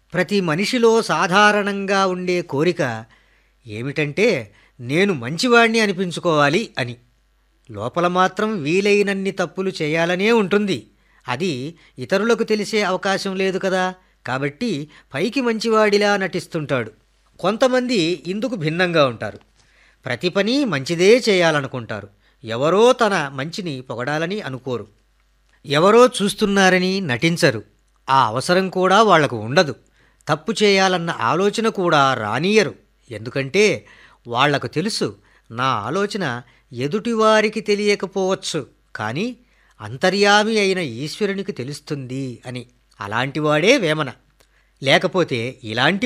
ప్రతి మనిషిలో సాధారణంగా ఉండే కోరిక ఏమిటంటే నేను మంచివాణ్ణి అనిపించుకోవాలి అని లోపల మాత్రం వీలైనన్ని తప్పులు చేయాలనే ఉంటుంది అది ఇతరులకు తెలిసే అవకాశం లేదు కదా కాబట్టి పైకి మంచివాడిలా నటిస్తుంటాడు కొంతమంది ఇందుకు భిన్నంగా ఉంటారు ప్రతి పని మంచిదే చేయాలనుకుంటారు ఎవరో తన మంచిని పొగడాలని అనుకోరు ఎవరో చూస్తున్నారని నటించరు ఆ అవసరం కూడా వాళ్లకు ఉండదు తప్పు చేయాలన్న ఆలోచన కూడా రానియరు ఎందుకంటే వాళ్లకు తెలుసు నా ఆలోచన ఎదుటివారికి తెలియకపోవచ్చు కానీ అంతర్యామి అయిన ఈశ్వరునికి తెలుస్తుంది అని అలాంటివాడే వేమన లేకపోతే ఇలాంటి